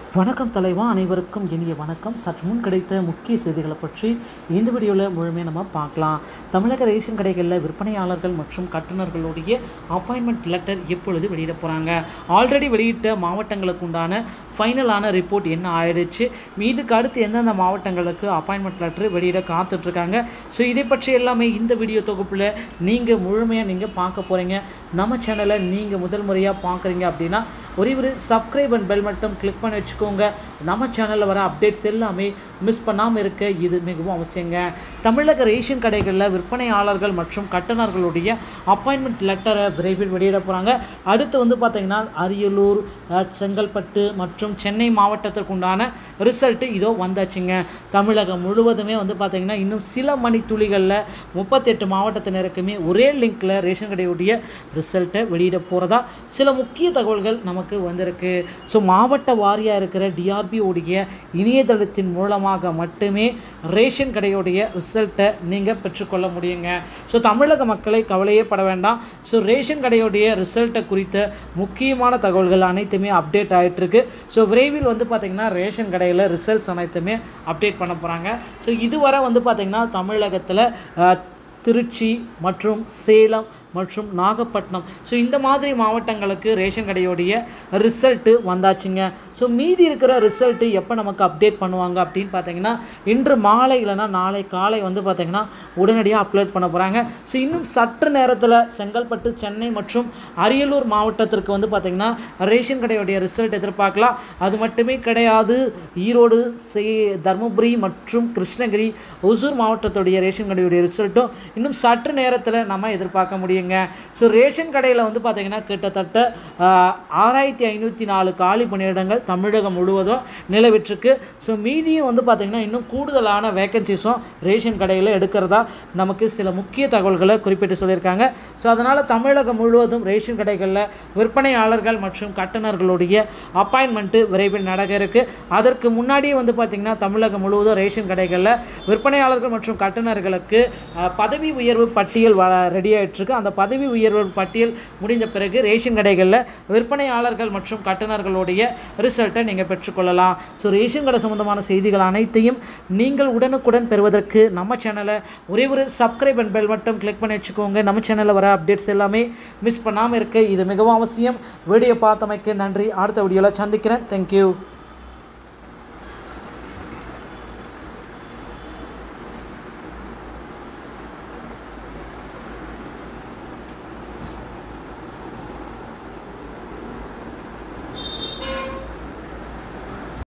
வணக்கம் தலைவா அனைவருக்கும் இனிய வணக்கம் சற்று முன் கிடைத்த முக்கிய செய்திகளை பற்றி இந்த வீடியோவில் முழுமையாக நம்ம பார்க்கலாம் தமிழக ரேஷன் கடைகளில் விற்பனையாளர்கள் மற்றும் கட்டுநர்களுடைய அப்பாயின்மெண்ட் லெட்டர் எப்பொழுது வெளியிட போகிறாங்க ஆல்ரெடி வெளியிட்ட மாவட்டங்களுக்கு உண்டான ஃபைனலான ரிப்போர்ட் என்ன ஆயிடுச்சு மீதுக்கு அடுத்து எந்தெந்த மாவட்டங்களுக்கு அப்பாயின்மெண்ட் லெட்டர் வெளியிட காத்துட்ருக்காங்க ஸோ இதை பற்றி எல்லாமே இந்த வீடியோ தொகுப்பில் நீங்கள் முழுமையாக நீங்கள் பார்க்க போகிறீங்க நம்ம சேனலை நீங்கள் முதல் முறையாக பார்க்குறீங்க அப்படின்னா ஒரே ஒரு சப்ஸ்கிரைப் அண்ட் பெல் மட்டும் கிளிக் பண்ணி வச்சுக்கோங்க நம்ம சேனலில் வர அப்டேட்ஸ் எல்லாமே மிஸ் பண்ணாமல் இருக்க இது மிகவும் அவசியங்க தமிழக ரேஷன் கடைகளில் விற்பனையாளர்கள் மற்றும் கட்டணர்களுடைய அப்பாயின்மெண்ட் லெட்டரை விரைவில் வெளியிட போகிறாங்க அடுத்து வந்து பார்த்திங்கன்னா அரியலூர் அஹ், செங்கல்பட்டு மற்றும் சென்னை மாவட்டத்திற்கு உண்டான ரிசல்ட்டு இதோ வந்தாச்சுங்க தமிழகம் முழுவதுமே வந்து பார்த்திங்கன்னா இன்னும் சில மணித்துளிகளில் முப்பத்தெட்டு மாவட்டத்தினருக்குமே ஒரே லிங்க்கில் ரேஷன் கடையுடைய ரிசல்ட்டை வெளியிட போகிறதா சில முக்கிய தகவல்கள் நமக்கு வந்திருக்கு ஸோ மாவட்ட வாரியாக இருக்கிற டிஆர்பி உடைய இணையதளத்தின் மூலமாக மட்டுமே ரேஷன் கடையுடைய ரிசல்ட்டை நீங்கள் பெற்றுக்கொள்ள முடியுங்க ஸோ தமிழக மக்களை கவலையே பட வேண்டாம் ஸோ ரேஷன் கடையுடைய ரிசல்ட்டை குறித்த முக்கியமான தகவல்கள் அனைத்துமே அப்டேட் ஆகிட்டுருக்கு ஸோ விரைவில் வந்து பார்த்திங்கன்னா ரேஷன் கடையில் ரிசல்ட்ஸ் அனைத்துமே அப்டேட் பண்ண போகிறாங்க ஸோ இதுவரை வந்து பார்த்திங்கன்னா தமிழகத்தில் அஹ், திருச்சி மற்றும் சேலம் மற்றும் நாகப்பட்டினம் ஸோ இந்த மாதிரி மாவட்டங்களுக்கு ரேஷன் கடையோடைய ரிசல்ட்டு வந்தாச்சுங்க ஸோ மீதி இருக்கிற ரிசல்ட்டு எப்போ நமக்கு அப்டேட் பண்ணுவாங்க அப்படின்னு பார்த்தீங்கன்னா இன்று மாலை இல்லைன்னா நாளை காலை வந்து பார்த்தீங்கன்னா உடனடியாக அப்லோட் பண்ண போகிறாங்க ஸோ இன்னும் சற்று நேரத்தில் செங்கல்பட்டு சென்னை மற்றும் அரியலூர் மாவட்டத்திற்கு வந்து பார்த்திங்கன்னா ரேஷன் கடையோடைய ரிசல்ட் எதிர்பார்க்கலாம் அது மட்டுமே கிடையாது ஈரோடு சே தருமபுரி மற்றும் கிருஷ்ணகிரி ஒசூர் மாவட்டத்துடைய ரேஷன் கடையுடைய ரிசல்ட்டும் இன்னும் சற்று நேரத்தில் நம்ம எதிர்பார்க்க முடியுங்க ஸோ ரேஷன் கடையில் வந்து பார்த்திங்கன்னா கிட்டத்தட்ட ஆஹ், ஆறாயிரத்தி ஐநூற்றி நாலு காலி பணியிடங்கள் தமிழகம் முழுவதும் நிலவிட்டிருக்கு ஸோ மீதியும் வந்து பார்த்திங்கன்னா இன்னும் கூடுதலான வேகன்சிஸும் ரேஷன் கடையில் எடுக்கிறதா நமக்கு சில முக்கிய தகவல்களை குறிப்பிட்டு சொல்லியிருக்காங்க ஸோ அதனால் தமிழகம் முழுவதும் ரேஷன் கடைகளில் விற்பனையாளர்கள் மற்றும் கட்டணர்களுடைய அப்பாயின்மெண்ட்டு விரைவில் நடக்க இருக்கு அதற்கு முன்னாடியே வந்து பார்த்திங்கன்னா தமிழகம் முழுவதும் ரேஷன் கடைகளில் விற்பனையாளர்கள் மற்றும் கட்டணர்களுக்கு அஹ், பதவி உயர்வு பட்டியல் ரெடி ஆகிட்டுருக்கு அந்த பதவி உயர்வு பட்டியல் முடிந்த பிறகு ரேஷன் கடைகளில் விற்பனையாளர்கள் மற்றும் கட்டணர்களுடைய ரிசல்ட்டை நீங்கள் பெற்றுக்கொள்ளலாம் ஸோ ரேஷன் கடை சம்பந்தமான செய்திகள் அனைத்தையும் நீங்கள் உடனுக்குடன் பெறுவதற்கு நம்ம சேனலை ஒரே ஒரு சப்ஸ்கிரைப் அண்ட் பெல் மட்டும் கிளிக் பண்ணி வச்சுக்கோங்க நம்ம சேனலில் வர அப்டேட்ஸ் எல்லாமே மிஸ் பண்ணாமல் இருக்க இது மிகவும் அவசியம் வீடியோ பார்த்தமைக்கு நன்றி அடுத்த வீடியோவில் சந்திக்கிறேன் தேங்க்யூ